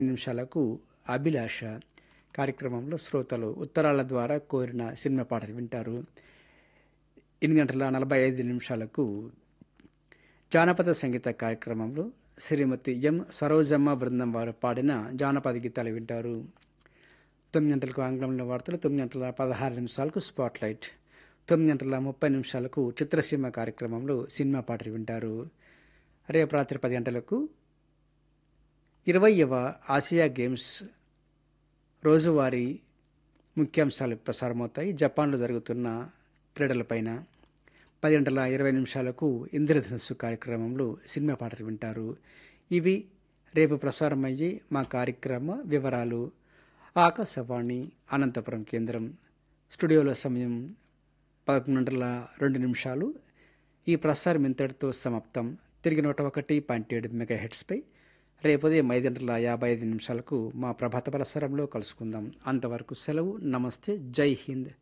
నిమిషాలకు అభిలాష కార్యక్రమంలో శ్రోతలు ఉత్తరాల ద్వారా కోరిన సినిమా పాటలు వింటారు ఎనిమిది గంటల నలభై ఐదు నిమిషాలకు జానపద సంగీత కార్యక్రమంలో శ్రీమతి ఎం సరోజమ్మ బృందం వారు పాడిన జానపద గీతాలు వింటారు తొమ్మిది గంటలకు ఆంగ్లంలో వార్తలు తొమ్మిది గంటల పదహారు నిమిషాలకు స్పాట్ లైట్ తొమ్మిది గంటల ముప్పై నిమిషాలకు చిత్రసీమ కార్యక్రమంలో సినిమా పాటలు వింటారు రేపు రాత్రి పది గంటలకు ఇరవయవ ఆసియా గేమ్స్ రోజువారీ ముఖ్యాంశాలు ప్రసారమవుతాయి జపాన్లో జరుగుతున్న క్రీడలపైన పది గంటల ఇరవై నిమిషాలకు ఇంద్రధనుస్సు కార్యక్రమంలో సినిమా పాటలు వింటారు ఇవి రేపు ప్రసారమయ్యే మా కార్యక్రమ వివరాలు ఆకాశవాణి అనంతపురం కేంద్రం స్టూడియోలో సమయం పదకొండు గంటల రెండు నిమిషాలు ఈ ప్రసారం ఇంతటితో సమాప్తం తిరిగి నూట ఒకటి పాయింట్ ఏడు మెగా హెడ్స్పై రేపు ఉదయం ఐదు గంటల యాభై ఐదు నిమిషాలకు మా ప్రభాత ప్రసారంలో కలుసుకుందాం అంతవరకు సెలవు నమస్తే జై హింద్